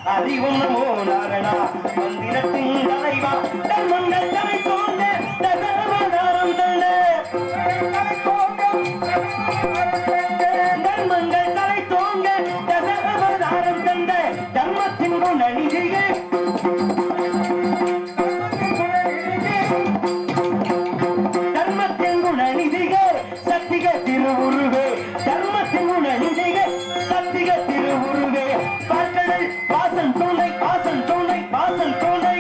அறிவும் நமோ நாரணா மந்திரத்தின் தலைவா தர்மங்கள் தலை தோன்ற தசவதாரம் தந்த தர்மங்கள் தலை தோங்க தசவதாரம் தந்த தர்மத்தின் குணநிதியே தர்மத்தின் குணநிதியே சத்திக திருவுருவே தர்மத்தின் குணநிதியே சத்திக திருவுருவே பார்க்கடல் வாசன் துணை வாசன் துணை வாசன் துணை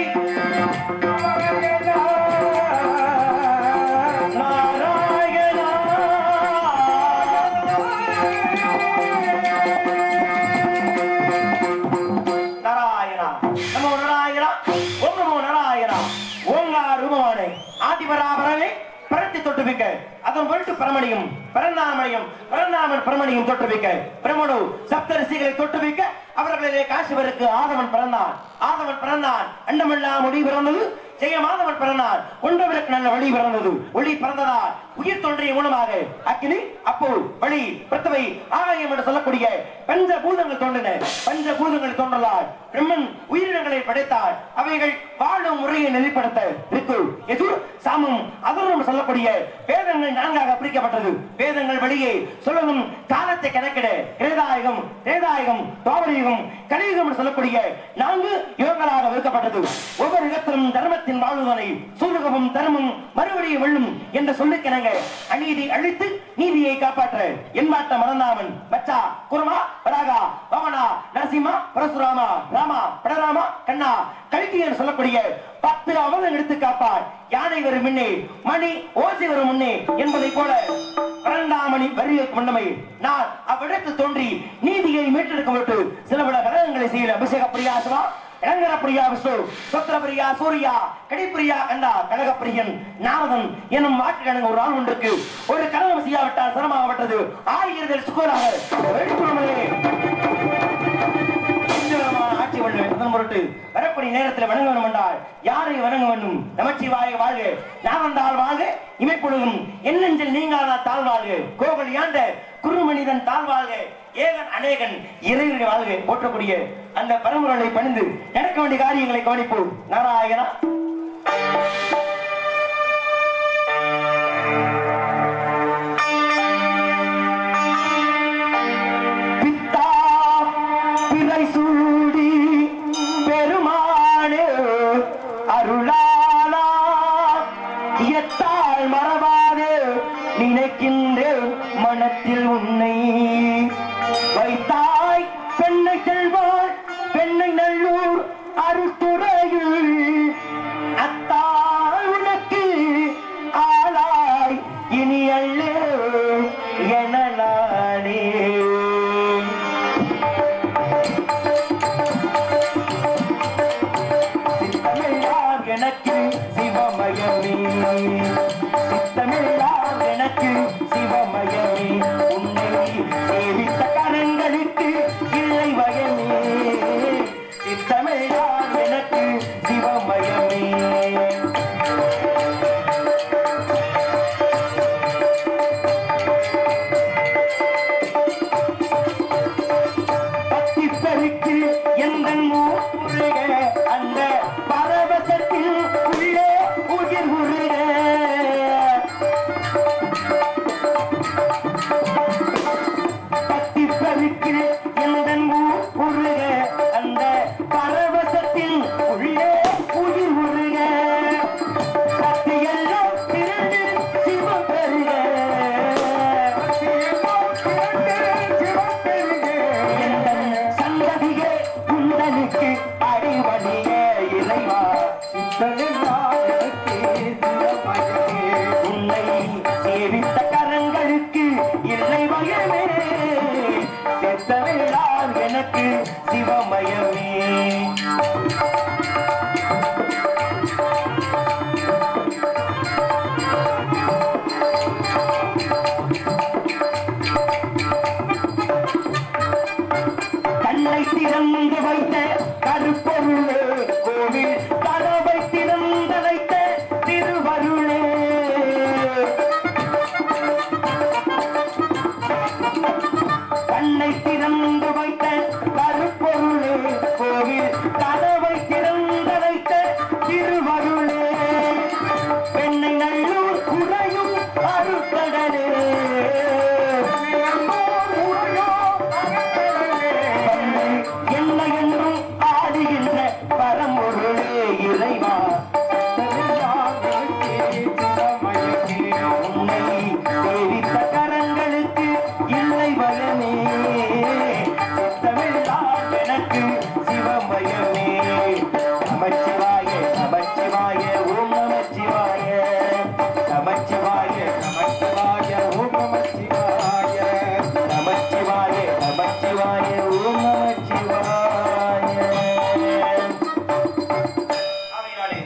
நாராயணா நாராயணா நமோ நாராயணா ஓம் நமோ நாராயணா ஓங்கார் ரூபமானே ஆதிபராபரவே பரத்தி தொட்டுவிக்க அதன் பொருட்டு பரமணியும் பரந்தாமணியும் பரந்தாமன் பரமணியும் தொட்டுவிக்க பிரமணு சப்தரிசிகளை தொட்டுவிக்க அவர்களிலே காசிவருக்கு ஆதவன் பிறந்தான் ஆதவன் பிறந்தான் அண்டமெல்லாம் ஒளி பிறந்தது ஜெய மாதவன் பிறந்தான் ஒன்றவருக்கு நல்ல வழி பிறந்தது ஒளி பிறந்ததால் உயிர் தோன்றிய மூலமாக அக்கினி அப்போ வழி பிரத்தவை ஆகாயம் என்று சொல்லக்கூடிய பஞ்ச பூதங்கள் தோன்றின பஞ்ச பூதங்கள் தோன்றலால் பிரம்மன் உயிரினங்களை படைத்தார் அவைகள் வாழும் முறையை நெறிப்படுத்த இருக்கு எதிர் சாமம் அதரும் சொல்லக்கூடிய வேதங்கள் நான்காக பிரிக்கப்பட்டது வேதங்கள் வழியே சொல்லணும் காலத்தை கணக்கிட கிரேதாயகம் தேதாயகம் துவாபரயுகம் கலியுகம் என்று சொல்லக்கூடிய நான்கு யுகங்களாக விற்கப்பட்டது ஒவ்வொரு இடத்திலும் தர்மத்தின் வாழ்வுதனை சூரகமும் தர்மம் மறுபடியும் வெல்லும் என்ற சொல்லுக்கிணங்க அநீதி அழித்து நீதியை காப்பாற்ற என்மாட்ட மறந்தாமன் பச்சா குருமா பராகா பவனா நரசிம்மா பரசுராமா ராமா படராமா கண்ணா கல்கி என்று சொல்லக்கூடிய பத்து அவலம் எடுத்து காப்பார் யானை வரும் முன்னே மணி ஓசை வரும் முன்னே என்பதை போல பரண்டாமணி வரிகளுக்கு முன்னமை நான் அவ்விடத்தில் தோன்றி நீதியை மீட்டெடுக்க விட்டு சில பல கடகங்களை செய்யல அபிஷேக பிரியாசுவா இளங்கர பிரியா விஷ்ணு சொத்திர பிரியா சூர்யா கடிப்பிரியா கண்டா கனகப்பிரியன் நாரதன் எனும் மாற்று கணங்க ஒரு ஆள் ஒன்றுக்கு ஒரு கனகம் செய்யாவிட்டால் சிரமமாகப்பட்டது ஆயிரத்தில் சுகராக வெடிப்புறமே சுதந்திரமான ஆட்சி வல்லு அதன் பொருட்டு வரக்கூடிய நேரத்தில் வணங்க வேண்டும் என்றால் யாரை வணங்க வேண்டும் நமச்சிவாய வாழ்க நான் வந்தால் வாழ்க இமைப்பொழுதும் என்னெஞ்சில் நீங்காத தாழ் வாழ்க கோகல் யாண்ட குருமனிதன் தாழ் வாழ்க ஏகன் அநேகன் இறைவனை வாழ்க போற்றக்கூடிய அந்த பரம்பரை பணிந்து நடக்க வேண்டிய காரியங்களை கவனிப்போம் நாராயணா பித்தா பிறை சூடி பெருமானே அருளாளா எத்தால் மறவாதே நினைக்கின்றேன் மனத்தில் உன்னை வைத்தாய் பெண்ணை செல்வாள் பெண்ணை நல்லூர் அருத்துறையில் அத்தாள் உனக்கு ஆளாய் இனி அல்லே என நானே சித்தமெல்லாம் எனக்கு சிவமயமே சித்தமெல்லாம் எனக்கு சிவமயமே உன்னை சேவித்த கரங்களுக்கு இல்லை பயமே சித்தமெல்லாம் எனக்கு சிவமயமே பத்தி பெருக்கு எந்த ஊருக அந்த பரவசத்தில் உள்ளே உயிர் உருக பத்தி பெருக்கு எந்த ஊருக அந்த பரவசத்தில் உள்ளே உயிர் உருக சக்தியெல்லாம் திரண்டு சிவம் பெருக எந்தன் சந்ததியே உந்தனுக்கு அடிபணிய இறைவா உன்னை சேவித்த கரங்களுக்கு இல்லை பயமே செத்தவெல்லாம் எனக்கு சிவமயமே கண்ணை திறந்து வைத்த கருப்பொருளே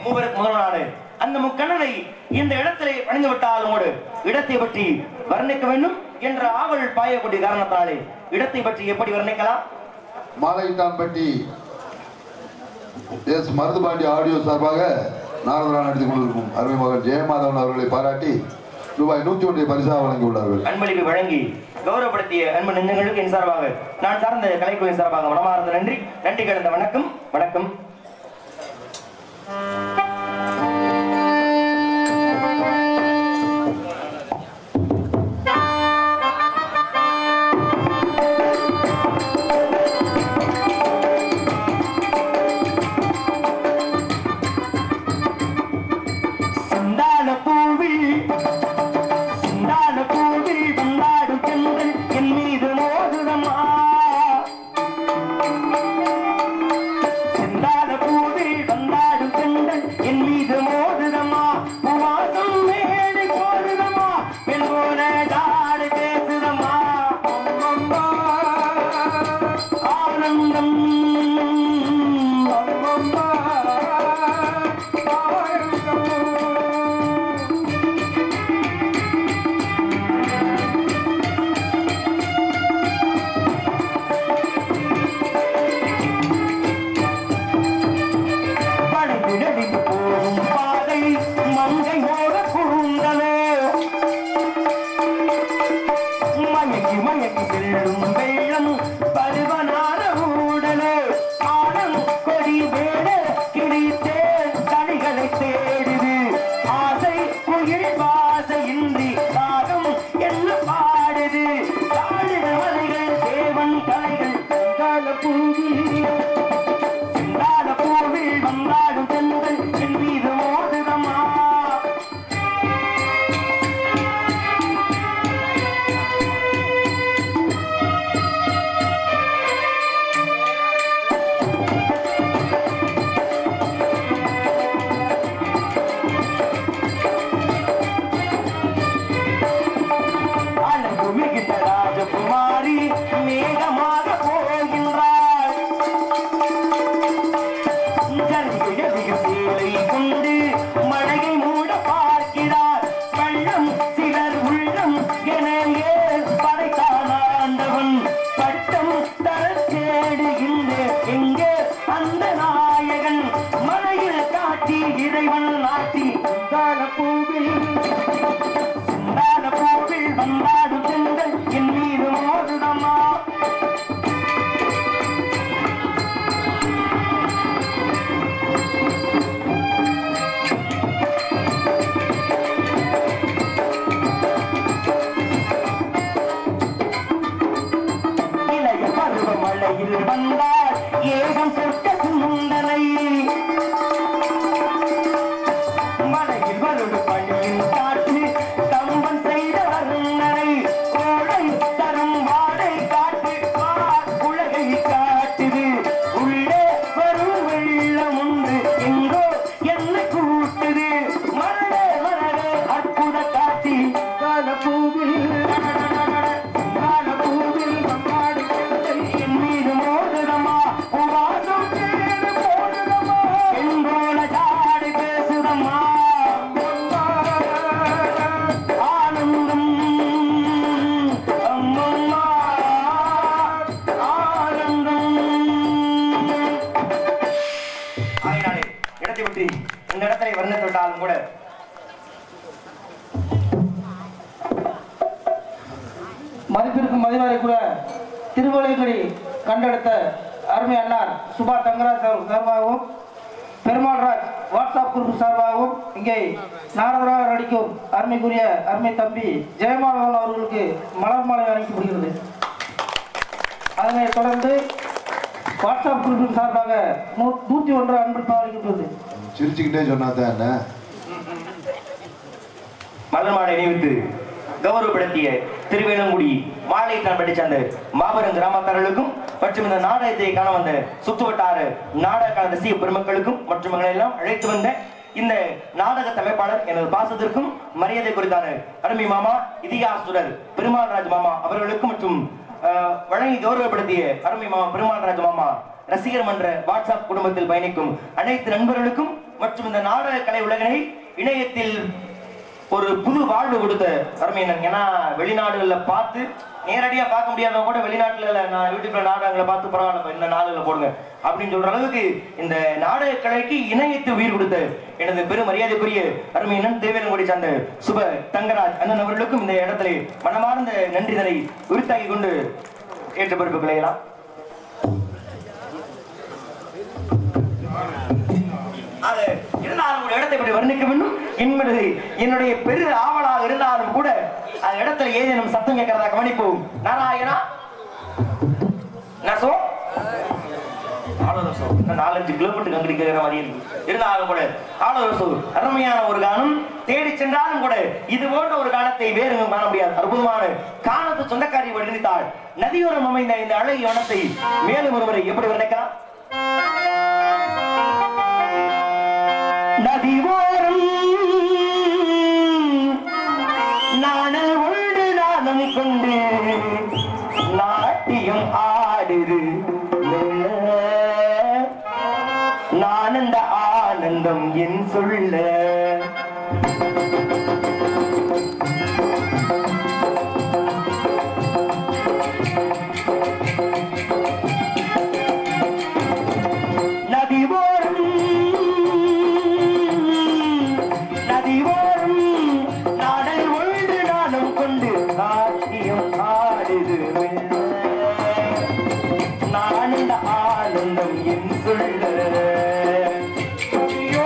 மூவருக்கு முதல்வனான அந்த முக்கண்ணனை இந்த இடத்திலே அணிந்து விட்டாலும் கூட இடத்தை பற்றி வர்ணிக்க வேண்டும் என்ற ஆவல் பாயக்கூடிய காரணத்தாலே இடத்தை பற்றி எப்படி வர்ணிக்கலாம் மாலையிட்டான்பட்டி எஸ் மருதுபாண்டி ஆடியோ சார்பாக நாரதரா நடத்தி கொண்டிருக்கும் அருமை மகன் ஜெயமாதவன் அவர்களை பாராட்டி ரூபாய் நூத்தி ஒன்றை பரிசாக வழங்கியுள்ளார்கள் அன்பளிப்பு வழங்கி கௌரவப்படுத்திய அன்பு நெஞ்சங்களுக்கு என் சார்பாக நான் சார்ந்த கலைக்குழுவின் சார்பாக மனமார்ந்த நன்றி நன்றி கலந்த வணக்கம் வணக்கம் சிந்தான பூவில் சிந்தான பூவில் வந்தாடும் பெண்கள் என் மீது மோதுதம்மா சிந்தான பூவில் வந்தாடும் பெண்கள் என் மீது மோதுதம்மா புவாசம் மேடை போடுதம்மா பெண் போல தாடு பேசுதம்மா அம்மம்மா, ஆனந்தம் அம்மம்மா, ஆனந்தம் படைபிடித்து போகும் பாதை மங்கை மோத புகுந்தனே மயக்கி மயக்கி செல்லும் வெள்ளம் பருவனான ஊடலே ஆனம் கொடி வேட கிழித்தே தடிகளை தேடுது ஆசை குயில் வாசையின்றி தாகம் என்ன பாடுது தாழிட மலைகள் தேவன் கலைகள் கால பூவில் சிந்தாட பூவில் வந்தாடும் தென்றல் என் மீது மோதுதம்மா அழகு மிகுந்த ராஜகுமாரி மேகமாக போகின்றாள் ஜல்லிக்கு ஜல்லிக்கு சேலை கொண்டு மழையை மூட பார்க்கிறார் பள்ளம் சிலர் உள்ளம் என ஏன் படைத்தான் ஆண்டவன் பட்டம் தர தேடுகின்ற எங்கே அந்த நாயகன் மலையில் காட்டி இறைவன் நாட்டி கால பூவில் சிந்தான பூவில் வந்தாடும் செங்கல் என் மீது மோதுதம்மா இளைய பருவ மழையில் வந்தால் ஏகம் சொற்க சுந்தரை மலையில் வருடு பணியின் காற்று தம்பன் செய்த வர்ணனை ஓடை தரும் வாடை காட்டு பார் உலகை காட்டுது உள்ளே வரும் வெள்ளம் உண்டு எங்கோ என்ன கூட்டுது மலரே மலரே அற்புத காட்சி காலப்பூவில் காலப்பூவில் பங்காடு என் மீது மோதுதமா உவாசம் தேடு போடுதமா என்போல ஜாடி பேசுதம்மா ஆனந்தம் அம்மம்மா ஆனந்தம் ஆயினாலே இடத்தை விட்டு இந்த இடத்தை வர்ணித்து விட்டாலும் கூட மதிப்பிற்கும் மதிவாரை கூட திருவள்ளுவரி கண்டெடுத்த அருமை அண்ணார் சுபா தங்கராஜ் அவர் சார்பாகவும் பெருமாள் ராஜ் வாட்ஸ்அப் குரூப் சார்பாகவும் இங்கே நாரதராக நடிக்கும் அருமைக்குரிய அருமை தம்பி ஜெயமாலவன் அவர்களுக்கு மலர் மாலை அளிக்கப்படுகிறது அதனைத் தொடர்ந்து வாட்ஸ்அப் குரூப்பின் சார்பாக நூ- நூற்றி ஒன்று அன்பளிப்பு அளிக்கப்படுகிறது சிரிச்சுக்கிட்டே சொன்னாதான் என்ன மலர்மாலை நினைவித்து கௌரவப்படுத்திய திருவேலங்குடி மாலைக்கான்பட்டி சார்ந்த மாபெரும் கிராமத்தார்களுக்கும் மற்றும் இந்த நாடகத்தை காண வந்த சுற்றுவட்டார நாடக கலந்த சி பெருமக்களுக்கும் மற்றும் எங்களை எல்லாம் அழைத்து வந்த இந்த நாடக அமைப்பாளர் எனது பாசத்திற்கும் மரியாதை குறித்தான அருமை மாமா இதிகாசுரர் பெருமாள்ராஜ் மாமா அவர்களுக்கும் மற்றும் அஹ், வழங்கி கௌரவப்படுத்திய அருமை மாமா பெருமாள்ராஜ் மாமா ரசிகர் மன்ற வாட்ஸ்அப் குடும்பத்தில் பயணிக்கும் அனைத்து நண்பர்களுக்கும் மற்றும் இந்த நாடக கலை உலகினை இணையத்தில் ஒரு புது வாழ்வு கொடுத்த அருமையினன் ஏன்னா வெளிநாடுகள்ல பார்த்து நேரடியா பார்க்க முடியாதவங்க கூட வெளிநாட்டுல நான் யூடியூப்ல நாடகங்களை பார்த்து பரவாயில்ல இந்த நாடுகளை போடுங்க அப்படின்னு சொல்ற அளவுக்கு இந்த நாடக கலைக்கு இணையத்து உயிர் கொடுத்த எனது பெரும் மரியாதைக்குரிய அருமையினன் தேவேலங்குடி சார்ந்த சுப தங்கராஜ் அண்ணன் அவர்களுக்கும் இந்த இடத்துல மனமார்ந்த நன்றிதனை உரித்தாக்கி கொண்டு ஏற்ற பொறுப்பு விளையலாம் அது இருந்தாலும் ஒரு இடத்தை இப்படி வர்ணிக்க வேண்டும் என்பது என்னுடைய பெரு ஆவலாக இருந்தாலும் கூட அந்த இடத்துல ஏதேனும் சத்தம் கேட்கிறதா கவனிப்போம் நாராயணா நசோ ஆலோசோ நாலஞ்சு கிலோமீட்டர் அங்கிட்டு கேட்கிற மாதிரி இருக்கு இருந்தாலும் கூட ஆலோசோ அருமையான ஒரு கானம் தேடி சென்றாலும் கூட இது போன்ற ஒரு காலத்தை வேறு எங்கும் காண முடியாது அற்புதமான காலத்து சொந்தக்காரி வடித்தாள் நதியோரம் அமைந்த இந்த அழகிய வனத்தை மேலும் ஒருவரை எப்படி வர்ணிக்கலாம் நதி ஓரம் நாணல் உண்டு நானும் கொண்டு நாட்டியம் ஆடுது நான் அந்த ஆனந்தம் என் சொல்ல நதி ஓரம் நதி ஓரம் நாடல் ஒன்று நானும் கொண்டு நாட்டியம் ஆடுது மெல்ல. நான் இந்த ஆனந்தம் என் சொல்ல ஐயோ.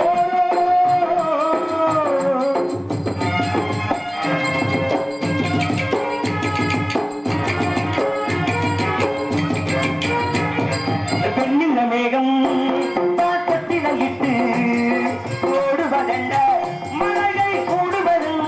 பெண்ணின மேகம் தாக்கத்தில இட்டு ஓடுவதென்ன மலையை கூடுவதென்ன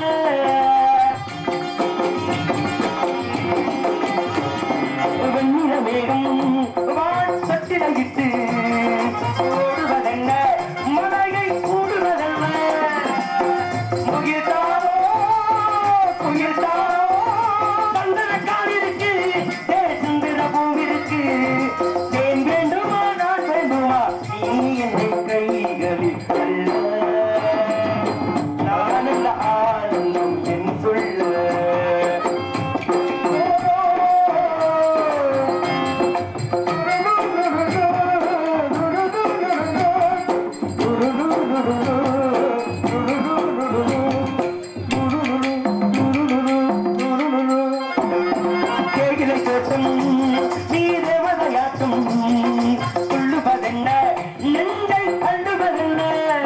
வெண்ணில மேகம் வாசத்தில இட்டு ஓடுவதென்ன மலையை கூடுவதென்ன முகிழ்த்தாரோ குயிர்த்தாரோ சந்தன காலிருக்கு தேசுந்திர பூவிருக்கு தேன் வேண்டுமா நான் வேண்டுமா நீ என்னை கைகளில் அல்ல நான் அல்ல ஆனந்தம் என் சொல்ல கேகிலை தோட்டம் நீ தேவதையாட்டம் சொல்லுவதென்ன நெஞ்சை அள்ளுவதென்ன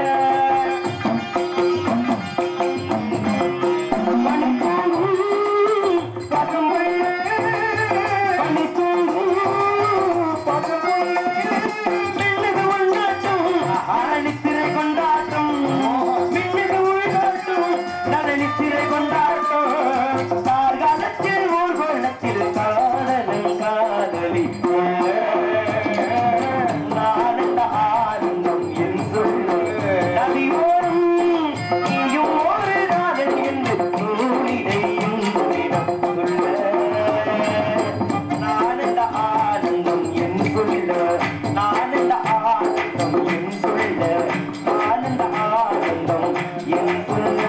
ஆனந்தம் என் சொல்ல நதி ஓரம் நீயும் ஒரு நாதன் என்று நூலிடை என்னிடம் சொல்ல நானந்த ஆனந்தம் என் சொல்ல நானந்த ஆனந்தம் என் சொல்ல ஆனந்த ஆனந்தம் என் சொல்ல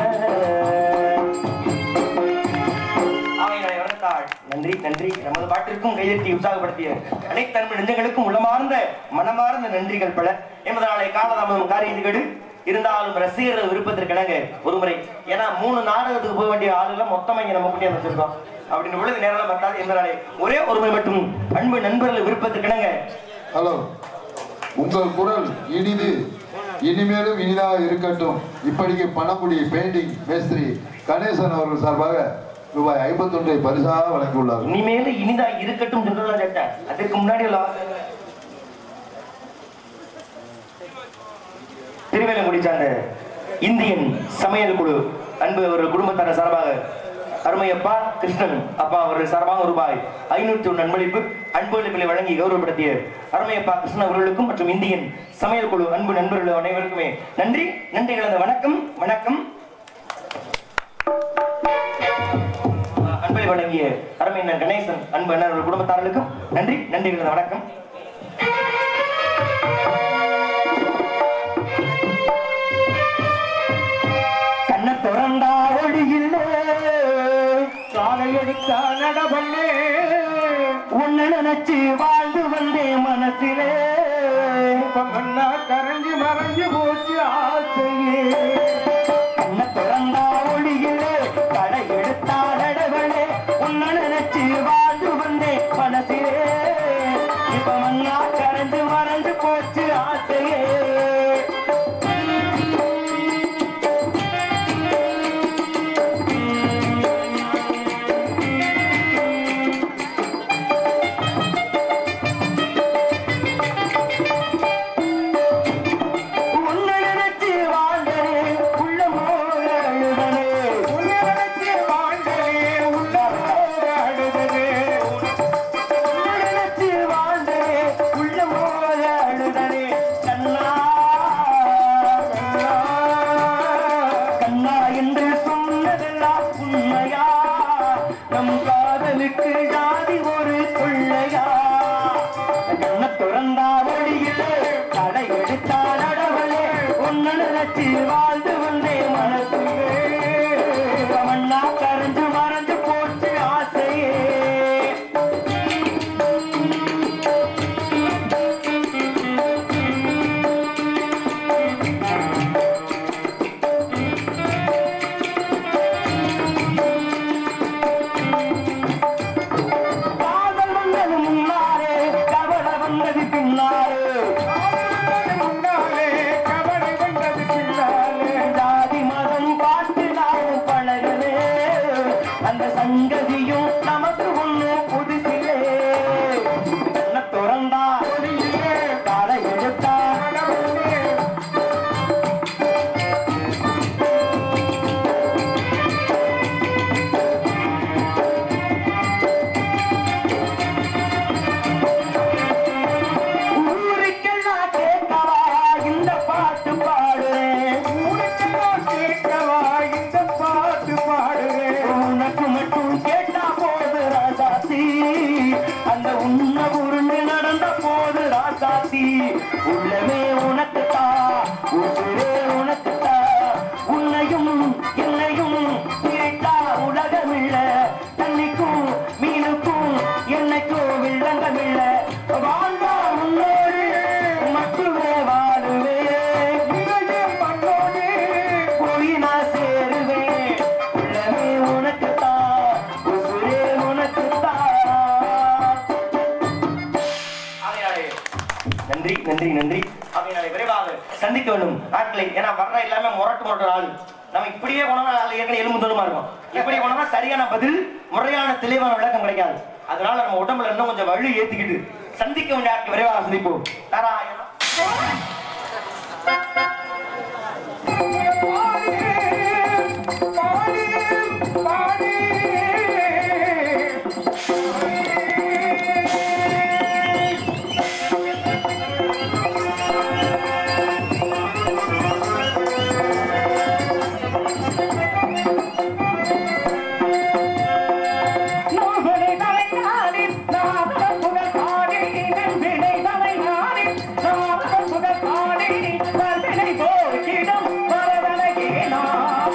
அவைகளை வளர்த்தாள் நன்றி நன்றி நமது பாட்டிற்கும் கையெழுத்தி உற்சாகப்படுத்திய அனைத்து அன்பு நெஞ்சங்களுக்கும் உள்ளமார்ந்த மனமார்ந்த நன்றிகள் பல என்பது நாளை காலதாமதம் காரியத்துக்கெடு இருந்தாலும் ரசிகர்கள் விருப்பத்திற்கிணங்க ஒரு முறை ஏன்னா மூணு நாடகத்துக்கு போக வேண்டிய ஆளுகள் மொத்தமா இங்க நம்ம கூட்டி வச்சிருக்கோம் அப்படின்னு பொழுது நேரம் பார்த்தால் இந்த நாளை ஒரே ஒரு முறை மட்டும் அன்பு நண்பர்கள் விருப்பத்திற்கிணங்க ஹலோ உங்கள் குரல் இனிது இனிமேலும் இனிதாக இருக்கட்டும் இப்படிக்கு பணமுடி பெயிண்டிங் மேஸ்திரி கணேசன் அவர்கள் சார்பாக ரூபாய் ஐம்பத்தொன்றை பரிசாக வழங்கியுள்ளார் இனிமேல இனிதா இருக்கட்டும் சொல்றதான் கேட்டேன் அதற்கு முன்னாடி உள்ள வாசகம். திருவேலங்குடி சார்ந்த இந்தியன் சமையல் குழு அன்பு அவர்கள் குடும்பத்தார சார்பாக அருமையப்பா கிருஷ்ணன் அப்பா அவர்கள் சார்பாக ரூபாய் ஐநூற்றி ஒன்று அன்பளிப்பு அன்பளிப்புகளை வழங்கி கௌரவப்படுத்திய அருமையப்பா கிருஷ்ணன் அவர்களுக்கும் மற்றும் இந்தியன் சமையல் குழு அன்பு நண்பர்கள் அனைவருக்குமே நன்றி நன்றி கலந்த வணக்கம் வணக்கம் அன்பை வழங்கிய அருமையினர் கணேசன் அன்பு அண்ணன் அவர்கள் குடும்பத்தார்களுக்கும் நன்றி நன்றி கலந்த வணக்கம் நடவல்லே உன்னை நினைச்சு வாழ்ந்து வந்தேன் மனசிலே இப்ப மண்ணா கரைஞ்சு மறைஞ்சு போச்சு ஆசையே கண்ண திறந்தா ஒளியிலே கடை எடுத்தா நடவனே உன்னை நினைச்சு வாழ்ந்து வந்தேன் மனசிலே இப்ப மண்ணா கரைஞ்சு மறைஞ்சு போச்சு ஆசையே உன்னை நினைச்சு வாழ்ந்தனே உள்ளமோட அழுதனே உன்னை நினைச்சு வாழ்ந்தனே உள்ளமோட அழுதனே உன்னை நினைச்சு வாழ்ந்தனே உள்ளமோட அழுதனே கண்ணா கண்ணா, கண்ணா என்று சொன்னதெல்லாம் உண்மையா நம் காதலுக்கு ஜாதி ஒரு கொள்ளையா கண்ண திறந்தா வழியிலே கடை எடுத்தா நடவலே உன்னை நினைச்சு வாழ்ந்து வந்தே மனசுலே மண்ணா கரைஞ்சு மறைஞ்சு போச்சு ஆசையே காதல் வந்தது முன்னாலே கவலை வந்தது பின்னாலே முன்னாலே கவலை வந்தது பின்னாலே ஜாதி மதம் பார்த்து நாமும் பழகலே அந்த சங்கதியும் நமக்கு ஒண்ணு புதுசிலே கண்ண திறந்தா ஒளியிலே காலை எடுத்தா நடவல்லே ஊருக்கெல்லாம் கேட்கவா இந்த பாட்டு பாடுறேன் உனக்கெல்லாம் கேட்கவா இந்த பாட்டு பாடுறேன் உனக்கு மட்டும் கேட்டா போது ராசாத்தி அந்த உன்ன உருண்டு நடந்த போது ராசாத்தி உள்ளமே உனக்கு தா உசுரே உனக்கு தா உன்னையும் என்னையும் பிரித்தா உலகமில்ல தண்ணிக்கும் மீனுக்கும் என்னைக்கும் வில்லங்கமில்ல வாழ்ந்தா உன்னோடு மட்டுமே வாழுவேன் இதையே மண்ணோடு போய் நான் சேருவேன் உள்ளமே உனக்குத்தான் உசுரே உனக்குத்தான் ஆகையாலே, நன்றி நன்றி நன்றி அவைகளை விரைவாக சந்திக்க வேண்டும் நாட்களை ஏன்னா வர்ற எல்லாமே முரட்டு முரட்டு ஆள் நம்ம இப்படியே போனோம்னா நாளை ஏற்கனவே எலும்பு தோலுமா இருக்கும் இப்படி போனோம்னா சரியான பதில் முறையான தெளிவான விளக்கம் கிடைக்காது அதனால நம்ம உடம்புல இன்னும் கொஞ்சம் வலு ஏத்திக்கிட்டு சந்திக்க வேண்டிய ஆட்கள் விரைவாக சந்திப்போம் நாராயணா பாடி பாடி நோய்களை தலையாடி நாவல புகழ் பாடி இதன் வினை தலையாடி நாவல புகழ் பாடி கல்வினை போக்கிடும் வரவனையே நான்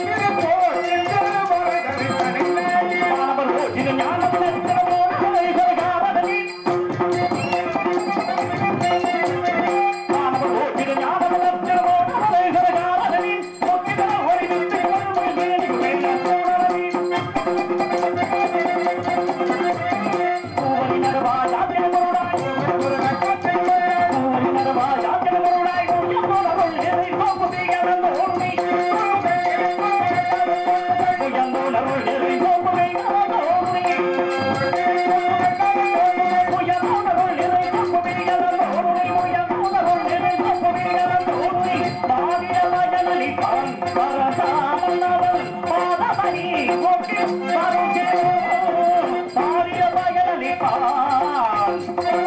மாணவர் ஓட்டின ஞானவன் திறமோடு காவலனி மாணவர் ஓட்டின ஞானவன் திறமோடு காவலனி ஒக்கிதர ஒளிவிட்டு வருவது வேண்டி சூழலனி பூவரி நரவா யாத்திரை பொருளாய் பூவரி நரவா யாத்திரை பொருளாய் உன்னை போலவள் எதை போக்குதி இழந்த உண்மை உயர்ந்தோனருள் எதை போக்குதி இழந்த உண்மை உயர்ந்தோனருள் எதை போக்குதி இழந்த உண்மை உயர்ந்தோனருள் எதை போக்குதி இழந்த உண்மை பாவியவனி பான் பரதாமனவள் பாதமணி ஒக்கி மருகே பாவியவனி பான்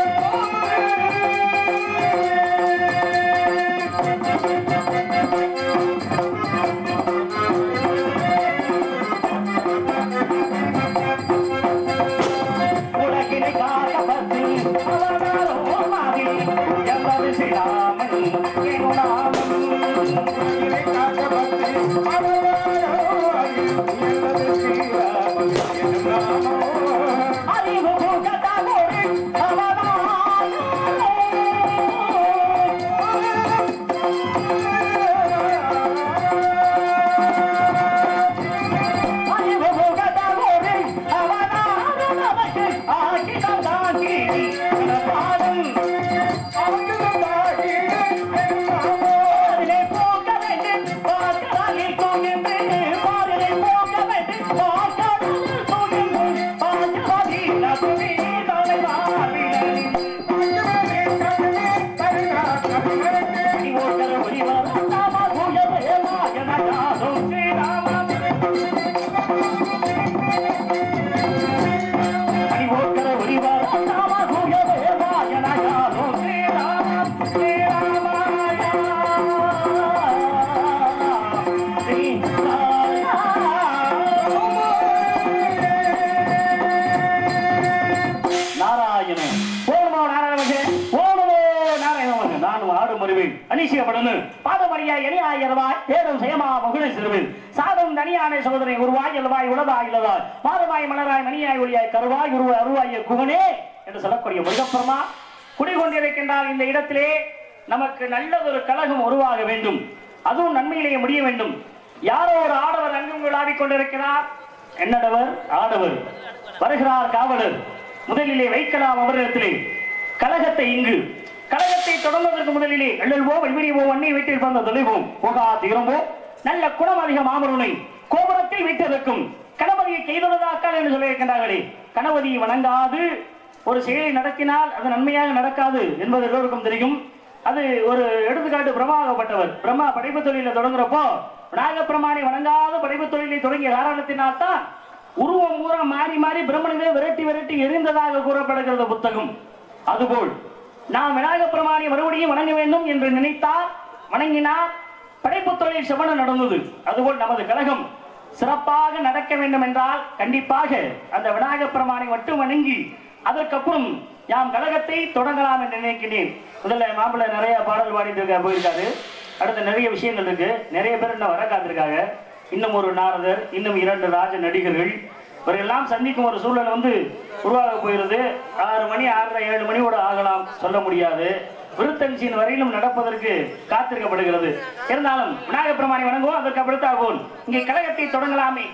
உலகினை காக்கப்பட்டு அவதாரோ மாறி எல்லது செய்யாமல் எனுநாமம் உலகினை காக்கப்பட்டு அவதாரோ மாறி எல்லது செய்யாமல் எனுநாமம் சிறுவில் அனிசியப்படனு பாதமரியா எனியாயிரவாய் தேடும் செயமா மகுழ சிறுவில் சாதம் தனியான சோதனை உருவாய் இலவாய் உளதாய் இலதாய் மாதமாய் மலராய் மணியாய் ஒளியாய் கருவாய் உருவாய் அருவாய குகனே என்று சொல்லக்கூடிய முருகப்பெருமா குடிகொண்டிருக்கின்றார் இந்த இடத்திலே நமக்கு நல்லதொரு கழகம் உருவாக வேண்டும் அதுவும் நன்மையிலேயே முடிய வேண்டும் யாரோ ஒரு ஆடவர் அங்கும் விழாவிக் கொண்டிருக்கிறார் என்னடவர் ஆடவர் வருகிறார் காவலர் முதலிலே வைக்கலாம் அவரிடத்திலே கழகத்தை இங்கு கழகத்தை தொடர்வதற்கு முதலிலே எள்ளல்வோ வல்விடிவோ அன்னை வீட்டில் வந்த தொலைவோம் போகா தீரமோ நல்ல குணம் அதிக மாமருனை கோபுரத்தில் வீட்டிற்கும் கணபதியை செய்துள்ளதாக்கால் என்று சொல்லியிருக்கின்றார்களே கணபதியை வணங்காது ஒரு செயலை நடத்தினால் அது நன்மையாக நடக்காது என்பது எல்லோருக்கும் தெரியும் அது ஒரு எடுத்துக்காட்டு பிரம்மாகப்பட்டவர் பிரம்மா படைப்பு தொழிலை தொடங்குறப்போ விநாயக பிரமாணி வணங்காத படைப்பு தொழிலை தொடங்கிய காரணத்தினால் தான் உருவம் பூரா மாறி மாறி பிரம்மனவே விரட்டி விரட்டி எரிந்ததாக கூறப்படுகிறது புத்தகம் அதுபோல் நாம் விநாயக பிரமாணி மறுபடியும் வணங்க வேண்டும் என்று நினைத்தால் வணங்கினார் படைப்பு தொழில் செவன நடந்தது அதுபோல் நமது கழகம் சிறப்பாக நடக்க வேண்டும் என்றால் கண்டிப்பாக அந்த விநாயக பிரமாணி மட்டும் வணங்கி அதற்கப்புறம் யாம் கழகத்தை தொடங்கலாம் என்று நினைக்கிறேன் முதல்ல மாப்பிள்ளை நிறைய பாடல் பாடிட்டு இருக்க போயிருக்காரு அடுத்து நிறைய விஷயங்கள் இருக்கு நிறைய பேர் இன்னும் வர காத்திருக்காங்க இன்னும் ஒரு நாரதர் இன்னும் இரண்டு ராஜ நடிகர்கள் இவரெல்லாம் சந்திக்கும் ஒரு சூழல் வந்து உருவாக போயிருது ஆறு மணி ஆறரை ஏழு மணியோட ஆகலாம் சொல்ல முடியாது விருத்தஞ்சின் வரையிலும் நடப்பதற்கு காத்திருக்கப்படுகிறது இருந்தாலும் விநாயகப் பெருமானை வணங்குவோம் அதற்கு அப்படித்தாகும் இங்கே கழகத்தை தொடங்கலாமே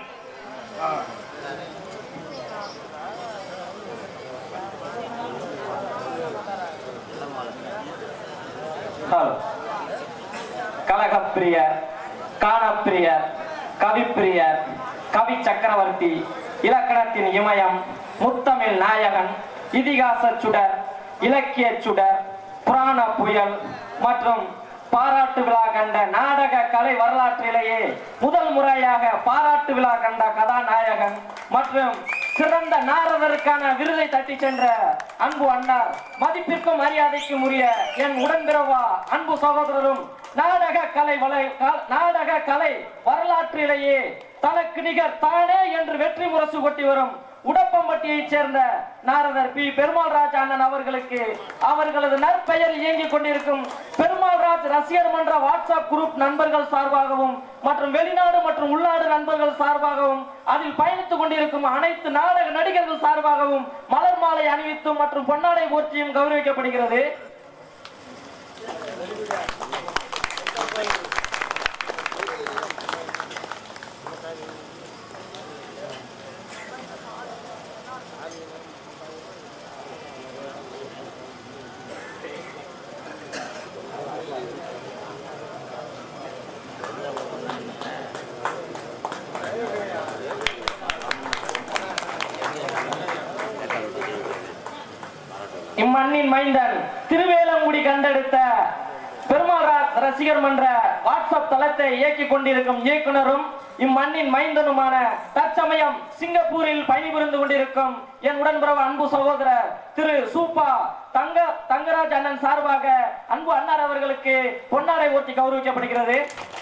கலகப்பிரியர் காணப்பிரியர் கவிப்பிரியர் கவி சக்கரவர்த்தி இலக்கணத்தின் இமயம் முத்தமிழ் நாயகன் இதிகாச சுடர் இலக்கிய சுடர் புராண புயல் மற்றும் பாராட்டு விழா கண்ட நாடக கலை வரலாற்றிலேயே முதல் முறையாக பாராட்டு விழா கண்ட கதாநாயகன் மற்றும் சிறந்த நாரதருக்கான விருதை தட்டி சென்ற அன்பு அண்ணார் மதிப்பிற்கும் மரியாதைக்கும் உரிய என் உடன்பிறவா அன்பு சகோதரரும் நாடக கலை வலை கா- நாடக கலை வரலாற்றிலேயே தனக்கு நிகர் தானே என்று வெற்றி முரசு கொட்டி வரும் உடப்பம்பட்டியைச் சேர்ந்த நாரதர் பி பெருமாள் ராஜ் அண்ணன் அவர்களுக்கு அவர்களது நற்பெயர் இயங்கிக் கொண்டிருக்கும் பெருமாள் ராஜ் ரசிகர் மன்ற வாட்ஸ்அப் குரூப் நண்பர்கள் சார்பாகவும் மற்றும் வெளிநாடு மற்றும் உள்நாடு நண்பர்கள் சார்பாகவும் அதில் பயணித்துக் கொண்டிருக்கும் அனைத்து நாடக நடிகர்கள் சார்பாகவும் மலர் மாலை அணிவித்தும் மற்றும் பொன்னாடை போர்த்தியும் கௌரவிக்கப்படுகிறது இம்மண்ணின் மைந்தன் திருவேலங்குடி கண்டெடுத்த பெருமாள் ராஜ் ரசிகர் மன்ற வாட்ஸ்அப் தளத்தை இயக்கிக் கொண்டிருக்கும் இயக்குனரும் இம்மண்ணின் மைந்தனுமான தற்சமயம் சிங்கப்பூரில் பணிபுரிந்து கொண்டிருக்கும் என் உடன்பிறவு அன்பு சகோதரர் திரு சூப்பா தங்க தங்கராஜ் அண்ணன் சார்பாக அன்பு அண்ணார் அவர்களுக்கு பொன்னாடை ஓட்டி கௌரவிக்கப்படுகிறது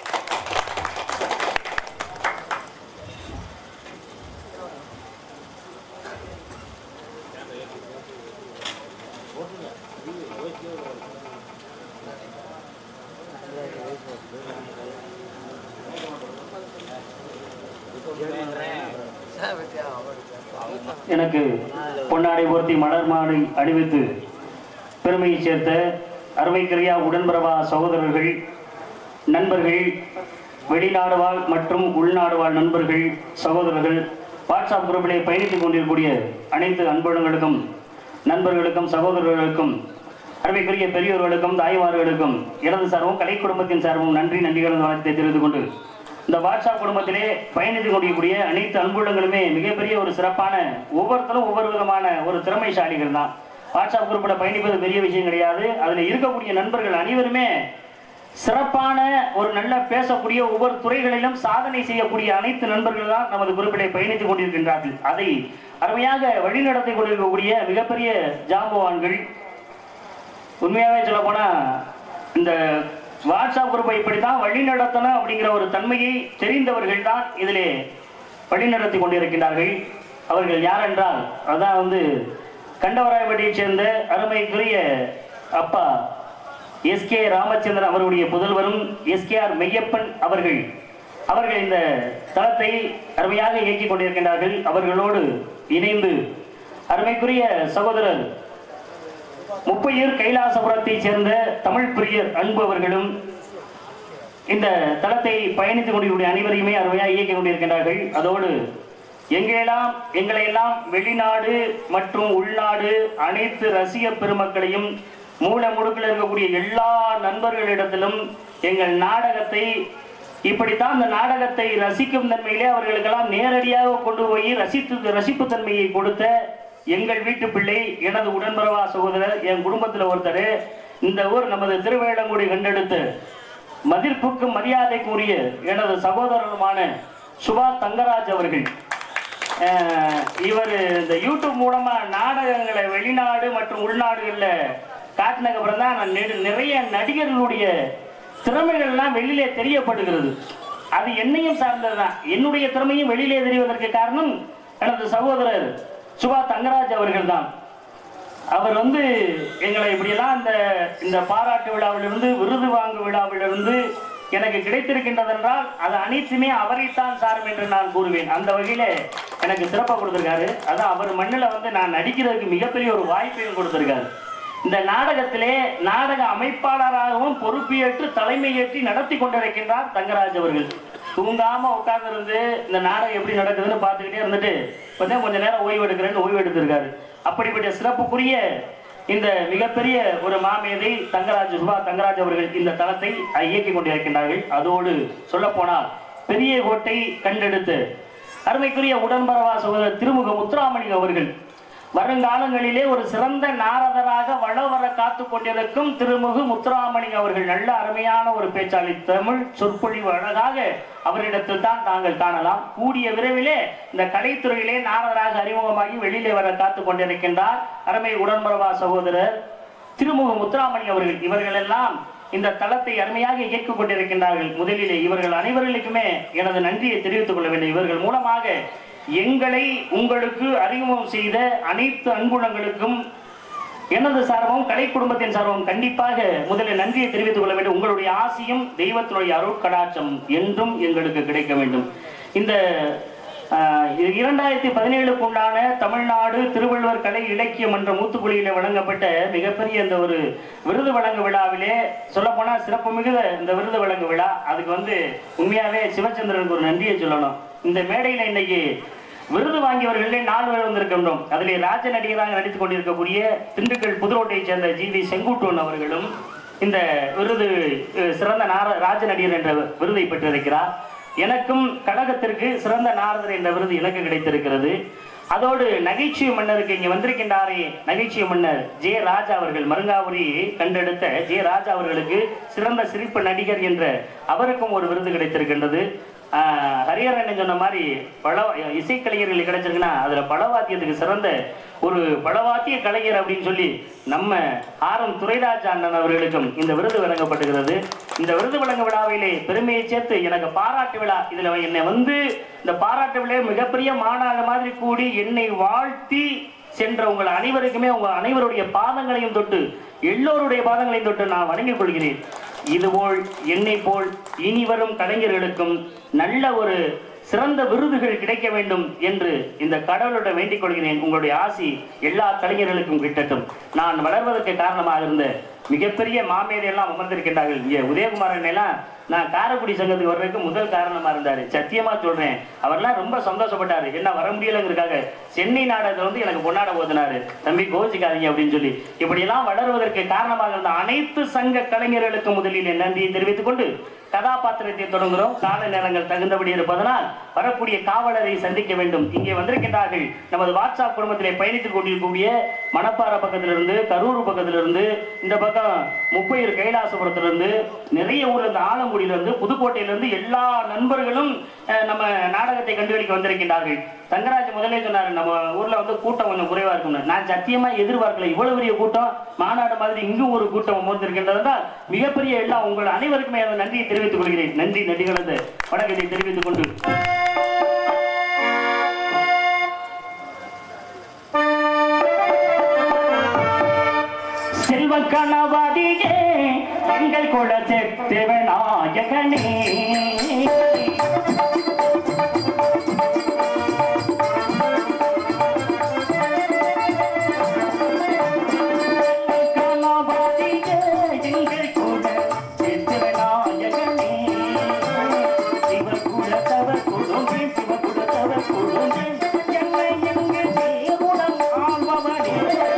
எனக்கு பொன்னாடை போர்த்தி மலர் மாலை அணிவித்து பெருமையை சேர்த்த அருமைக்கிரியா உடன்பிறவா சகோதரர்கள் நண்பர்கள் வெளிநாடு வாழ் மற்றும் உள்நாடு வாழ் நண்பர்கள் சகோதரர்கள் வாட்ஸ்அப் குரூப்பிலே பயணித்துக் கொண்டிருக்கக்கூடிய அனைத்து அன்புடங்களுக்கும் நண்பர்களுக்கும் சகோதரர்களுக்கும் அருமைக்குரிய பெரியோர்களுக்கும் தாய்மார்களுக்கும் எனது சார்பும் கலை குடும்பத்தின் சார்பும் நன்றி நன்றிகள் வணக்கத்தை தெரிவித்துக் கொண்டு இந்த வாட்ஸ்அப் குடும்பத்திலே பயணித்துக் கொண்டிருக்கக்கூடிய அனைத்து அன்புள்ளங்களுமே மிகப்பெரிய ஒரு சிறப்பான ஒவ்வொருத்தரும் ஒவ்வொரு விதமான ஒரு திறமைசாலிகள் தான் வாட்ஸ்அப் குரூப்பில் பயணிப்பது பெரிய விஷயம் கிடையாது அதில் இருக்கக்கூடிய நண்பர்கள் அனைவருமே சிறப்பான ஒரு நல்ல பேசக்கூடிய ஒவ்வொரு துறைகளிலும் சாதனை செய்யக்கூடிய அனைத்து நண்பர்கள் தான் நமது குரூப்பிலே பயணித்துக் கொண்டிருக்கின்றார்கள் அதை அருமையாக வழிநடத்தி கொண்டிருக்கக்கூடிய மிகப்பெரிய ஜாம்பவான்கள் உண்மையாவே சொல்ல போனா இந்த வாட்ஸ்அப் குரூப்பை இப்படித்தான் வழி நடத்தணும் அப்படிங்கிற ஒரு தன்மையை தெரிந்தவர்கள் தான் இதிலே வழி நடத்தி கொண்டிருக்கின்றார்கள் அவர்கள் யார் என்றால் அதான் வந்து கண்டவராயப்பட்டியைச் சேர்ந்த அருமைக்குரிய அப்பா எஸ்கே ராமச்சந்திரன் அவருடைய புதல்வரும் எஸ்கேஆர் மெய்யப்பன் அவர்கள் அவர்கள் இந்த தளத்தை அருமையாக இயக்கிக் கொண்டிருக்கின்றார்கள் அவர்களோடு இணைந்து அருமைக்குரிய சகோதரர் முப்பையூர் கைலாசபுரத்தைச் சேர்ந்த தமிழ் பிரியர் அன்பு அவர்களும் இந்த தளத்தை பயணித்துக் கொண்டிருக்கிற அனைவரையுமே அருமையாக இயக்கிக் கொண்டிருக்கின்றார்கள் அதோடு எங்கெல்லாம் எங்களை எல்லாம் வெளிநாடு மற்றும் உள்நாடு அனைத்து ரசிக பெருமக்களையும் மூல முடுக்கில் இருக்கக்கூடிய எல்லா நண்பர்களிடத்திலும் எங்கள் நாடகத்தை இப்படித்தான் இந்த நாடகத்தை ரசிக்கும் தன்மையிலே அவர்களுக்கெல்லாம் நேரடியாக கொண்டு போய் ரசித்து ரசிப்பு தன்மையை கொடுத்த எங்கள் வீட்டு பிள்ளை எனது உடன்பிறவா சகோதரர் என் குடும்பத்தில் ஒருத்தர் இந்த ஊர் நமது திருவேளங்குடி கண்டெடுத்து மதிப்புக்கும் மரியாதைக்கு உரிய எனது சகோதரருமான சுபா தங்கராஜ் அவர்கள் அஹ், இவர் இந்த யூடியூப் மூலமா நாடகங்களை வெளிநாடு மற்றும் உள்நாடுகளில் காட்டினதுக்கு அப்புறம் தான் நான் நெடு- நிறைய நடிகர்களுடைய திறமைகள்லாம் வெளியிலே தெரியப்படுகிறது அது என்னையும் சார்ந்ததுதான் என்னுடைய திறமையும் வெளியிலே தெரிவதற்கு காரணம் எனது சகோதரர் சுபா தங்கராஜ் அவர்கள் தான் அவர் வந்து எங்களை இப்படியெல்லாம் இந்த இந்த பாராட்டு விழாவிலிருந்து விருது வாங்கும் விழாவிலிருந்து எனக்கு கிடைத்திருக்கின்றது என்றால் அது அனைத்துமே அவரைத்தான் சாரும் என்று நான் கூறுவேன் அந்த வகையில எனக்கு சிறப்பாக கொடுத்திருக்காரு அதான் அவர் மண்ணில் வந்து நான் நடிக்கிறதுக்கு மிகப்பெரிய ஒரு வாய்ப்பையும் கொடுத்திருக்காரு இந்த நாடகத்திலே நாடக அமைப்பாளராகவும் பொறுப்பேற்று தலைமையேற்றி நடத்தி கொண்டிருக்கின்றார் தங்கராஜ் அவர்கள் தூங்காம உட்கார்ந்து இந்த நாடகம் எப்படி நடக்குதுன்னு பார்த்துக்கிட்டே இருந்துட்டு கொஞ்சம் கொஞ்ச நேரம் ஓய்வு எடுக்கிறேன்னு ஓய்வு எடுத்திருக்காரு அப்படிப்பட்ட சிறப்புக்குரிய இந்த மிகப்பெரிய ஒரு மாமேதை தங்கராஜ் சுபா தங்கராஜ் அவர்கள் இந்த தளத்தை இயக்கிக் கொண்டிருக்கின்றார்கள் அதோடு சொல்ல போனால் பெரிய கோட்டை கண்டெடுத்து அருமைக்குரிய உடன்பரவா சகோதரர் திருமுக முத்துராமணி அவர்கள் வருங்காலங்களிலே ஒரு சிறந்த நாரதராக வள வர காத்து கொண்டிருக்கும் திருமுகு முத்துராமணி அவர்கள் நல்ல அருமையான ஒரு பேச்சாளி தமிழ் சொற்பொழிவு அழகாக அவரிடத்தில் தான் தாங்கள் காணலாம் கூடிய விரைவிலே இந்த கலைத்துறையிலே நாரதராக அறிமுகமாகி வெளியிலே வர காத்து கொண்டிருக்கின்றார் அருமை உடன்பரவா சகோதரர் திருமுக முத்துராமணி அவர்கள் இவர்கள் எல்லாம் இந்த தளத்தை அருமையாக இயக்கிக் கொண்டிருக்கின்றார்கள் முதலிலே இவர்கள் அனைவர்களுக்குமே எனது நன்றியை தெரிவித்துக் கொள்ள வேண்டும் இவர்கள் மூலமாக எங்களை உங்களுக்கு அறிமுகம் செய்த அனைத்து அன்புலங்களுக்கும் எனது சார்பும் கலை குடும்பத்தின் சார்பும் கண்டிப்பாக முதலில் நன்றியை தெரிவித்துக் கொள்ள வேண்டும் உங்களுடைய ஆசியும் தெய்வத்தினுடைய அருட்கடாட்சம் என்றும் எங்களுக்கு கிடைக்க வேண்டும் இந்த ஆஹ், இது இரண்டாயிரத்தி பதினேழுக்கு உண்டான தமிழ்நாடு திருவள்ளுவர் கலை இலக்கியம் என்ற மூத்துக்குழியில வழங்கப்பட்ட மிகப்பெரிய இந்த ஒரு விருது வழங்கு விழாவிலே சொல்லப்போனா சிறப்பு மிகுந்த இந்த விருது வழங்கு விழா அதுக்கு வந்து உண்மையாவே சிவச்சந்திரனுக்கு ஒரு நன்றியை சொல்லணும் இந்த மேடையில இன்னைக்கு விருது வாங்கியவர்களே நாலு பேர் வந்திருக்கின்றோம் அதிலே ராஜ நடிகராக நடித்துக் கொண்டிருக்கக்கூடிய திண்டுக்கல் புதுரோட்டையைச் சேர்ந்த ஜி வி செங்குட்டுவன் அவர்களும் இந்த விருது அஹ், சிறந்த நார ராஜ நடிகர் என்ற விருதை பெற்றிருக்கிறார் எனக்கும் கழகத்திற்கு சிறந்த நாரதர் என்ற விருது எனக்கு கிடைத்திருக்கிறது அதோடு நகைச்சுவை மன்னருக்கு இங்கே வந்திருக்கின்றாரே நகைச்சுவை மன்னர் ஜே ராஜா அவர்கள் மருங்காபுரி கண்டெடுத்த ஜே ராஜா அவர்களுக்கு சிறந்த சிரிப்பு நடிகர் என்ற அவருக்கும் ஒரு விருது கிடைத்திருக்கின்றது ஆஹ் ஹரிஹரன் சொன்ன மாதிரி பல இசைக்கலைஞர்கள் கிடைச்சிருக்குன்னா அதுல பலவாத்தியத்துக்கு சிறந்த ஒரு பலவாத்திய கலைஞர் அப்படின்னு சொல்லி நம்ம ஆரம் துரைராஜ் அண்ணன் அவர்களுக்கும் இந்த விருது வழங்கப்படுகிறது இந்த விருது வழங்க விழாவிலே பெருமையை சேர்த்து எனக்கு பாராட்டு விழா இதுல என்னை வந்து இந்த பாராட்டு விழா மிகப்பெரிய மாநாடு மாதிரி கூடி என்னை வாழ்த்தி சென்ற உங்கள் அனைவருக்குமே உங்கள் அனைவருடைய பாதங்களையும் தொட்டு எல்லோருடைய பாதங்களையும் தொட்டு நான் வணங்கிக் கொள்கிறேன் இதுபோல் என்னை போல் இனி வரும் கலைஞர்களுக்கும் நல்ல ஒரு சிறந்த விருதுகள் கிடைக்க வேண்டும் என்று இந்த கடவுளோட வேண்டிக் கொள்கிறேன் உங்களுடைய ஆசி எல்லா கலைஞர்களுக்கும் கிட்டட்டும் நான் வளர்வதற்கு காரணமாக இருந்த மிகப்பெரிய மாமேதை எல்லாம் அமர்ந்திருக்கின்றார்கள் இங்கே உதயகுமாரன் எல்லாம் நான் காரைக்குடி சங்கத்துக்கு வர்றதுக்கு முதல் காரணமா இருந்தாரு சத்தியமா சொல்றேன் அவர்லாம் ரொம்ப சந்தோஷப்பட்டாரு என்ன வர முடியலங்கிறதுக்காக சென்னை நாடகத்துல வந்து எனக்கு பொன்னாட ஓதுனாரு தம்பி கோச்சிக்காதீங்க அப்படின்னு சொல்லி இப்படியெல்லாம் வளருவதற்கு காரணமாக இருந்த அனைத்து சங்க கலைஞர்களுக்கு முதலில் என் நன்றியை தெரிவித்துக் கொண்டு கதாபாத்திரத்தை தொடங்குகிறோம் கால நேரங்கள் தகுந்தபடி இருப்பதனால் வரக்கூடிய காவலரை சந்திக்க வேண்டும் இங்கே வந்திருக்கின்றார்கள் நமது வாட்ஸ்அப் குடும்பத்திலே பயணித்துக் கொண்டிருக்கக்கூடிய மணப்பாறை பக்கத்திலிருந்து கரூர் பக்கத்திலிருந்து இந்த பக்கம் முப்பையூர் கைலாசபுரத்திலிருந்து நிறைய ஊர்ல இருந்து ஆலங்குடியிலிருந்து புதுக்கோட்டையிலிருந்து எல்லா நண்பர்களும் அஹ், நம்ம நாடகத்தை கண்டுகளிக்க வந்திருக்கின்றார்கள் தங்கராஜ் முதலே சொன்னாரு நம்ம ஊர்ல வந்து கூட்டம் கொஞ்சம் குறைவா இருக்கும்னு நான் சத்தியமா எதிர்பார்க்கல இவ்வளவு பெரிய கூட்டம் மாநாடு மாதிரி இங்கும் ஒரு கூட்டம் அமர்ந்திருக்கின்றது என்றால் மிகப்பெரிய எல்லாம் உங்கள் அனைவருக்குமே அந்த நன்றியை தெரிவித்துக் கொள்கிறேன் நன்றி நடிகளது வணக்கத்தை தெரிவித்துக் கொண்டு செல்வ கணவாதியே சித்தவநாயகனே கணபதியே எங்கள் கூட சித்தவநாயகனே சிவகுலத்தவர் கொடுங்கே சிவகுலத்தவர் கொடுங்கே என்னை எங்கு தேவுடன் ஆள்பவனே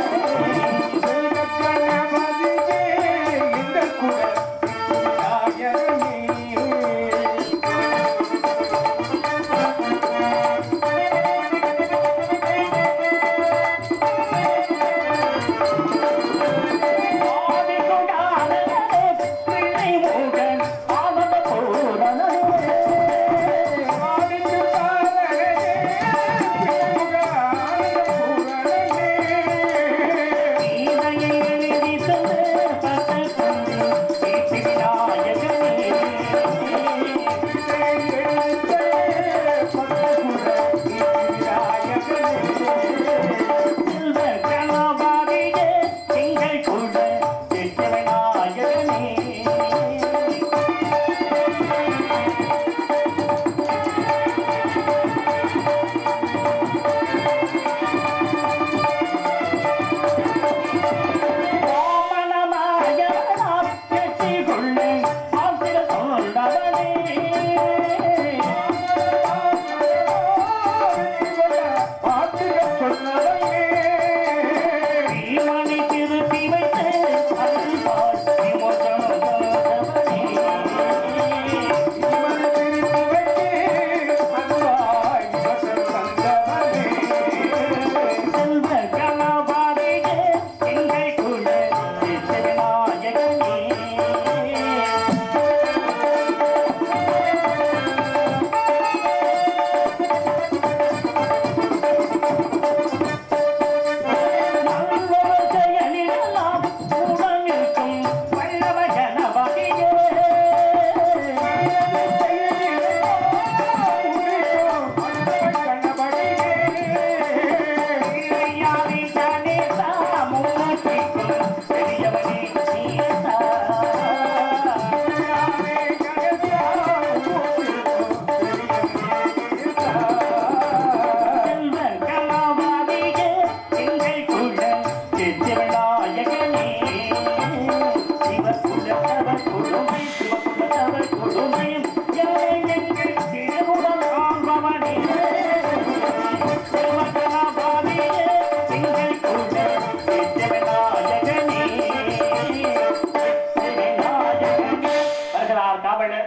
வருகிறார் காவலர்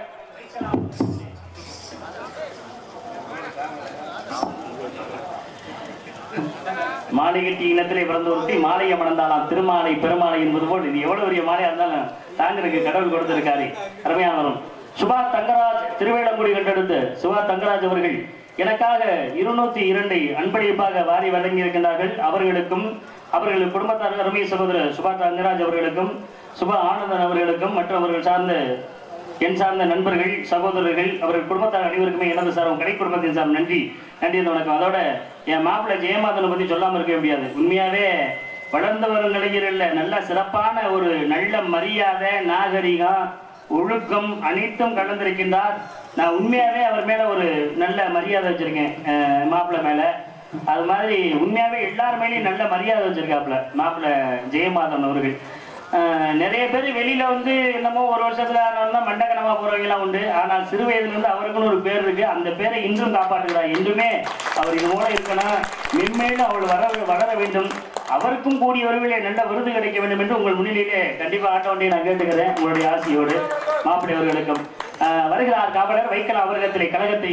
மாலைகட்டி இனத்திலே பிறந்து ஒருத்தி மாலையை மணந்தாலாம் திருமாலை பெருமாளை என்பது போல் இது எவ்வளவு பெரிய மாலையா இருந்தாலும் தாங்களுக்கு கடவுள் கொடுத்திருக்காரு அருமையானவரும் சுபா தங்கராஜ் திருவேளங்குடி கண்டெடுத்து சுபா தங்கராஜ் அவர்கள் எனக்காக இருநூத்தி இரண்டை அன்பளிப்பாக வாரி வழங்கி இருக்கின்றார்கள் அவர்களுக்கும் அவர்கள் குடும்பத்தார் அருமை சகோதரர் சுபா தங்கராஜ் அவர்களுக்கும் சுபா ஆனந்தன் அவர்களுக்கும் மற்றும் அவர்கள் சார்ந்த என் சார்ந்த நண்பர்கள் சகோதரர்கள் அவர்கள் குடும்பத்தார் அனைவருக்குமே எனது சார்பும் கடை குடும்பத்தின் சார்பும் நன்றி நன்றி வணக்கம் அதோட என் மாப்பிள்ளை ஜெயமாதனை பத்தி சொல்லாம இருக்க முடியாது உண்மையாவே வளர்ந்து வரும் நடிகர்ல நல்ல சிறப்பான ஒரு நல்ல மரியாதை நாகரிகம் ஒழுக்கம் அனைத்தும் கலந்திருக்கின்றார் நான் உண்மையாவே அவர் மேல ஒரு நல்ல மரியாதை வச்சிருக்கேன் அஹ் மாப்பிள்ளை மேல அது மாதிரி உண்மையாவே எல்லார் மேலேயும் நல்ல மரியாதை வச்சிருக்காப்புல மாப்பிள்ளை ஜெயமாதன் அவர்கள் ஆஹ் நிறைய பேர் வெளியில வந்து என்னமோ ஒரு வருஷத்துல ஆனவங்க மண்டக்கணமா போறவங்க எல்லாம் உண்டு ஆனால் சிறு வயதுல இருந்து அவருக்குன்னு ஒரு பேர் இருக்கு அந்த பேரை இன்றும் காப்பாற்றுகிறார் என்றுமே அவர் இது போல இருக்கணும் மென்மேலும் அவள் வர வளர வேண்டும் அவருக்கும் கூடிய விரைவிலே நல்ல விருது கிடைக்க வேண்டும் என்று உங்கள் முன்னிலையிலே கண்டிப்பா ஆட்ட வண்டியை நான் கேட்டுக்கிறேன் உங்களுடைய ஆசையோடு மாப்பிள்ளை அவர்களுக்கும் ஆஹ் வருகிறார் காவலர் வைக்கலாம் அவர்களிடத்திலே கழகத்தை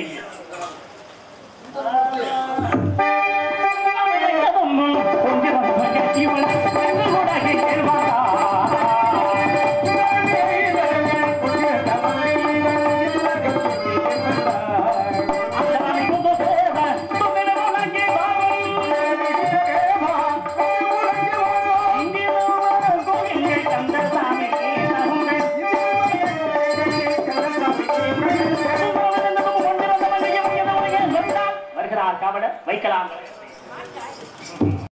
வருகிறார் காவலர் வைக்கலாம்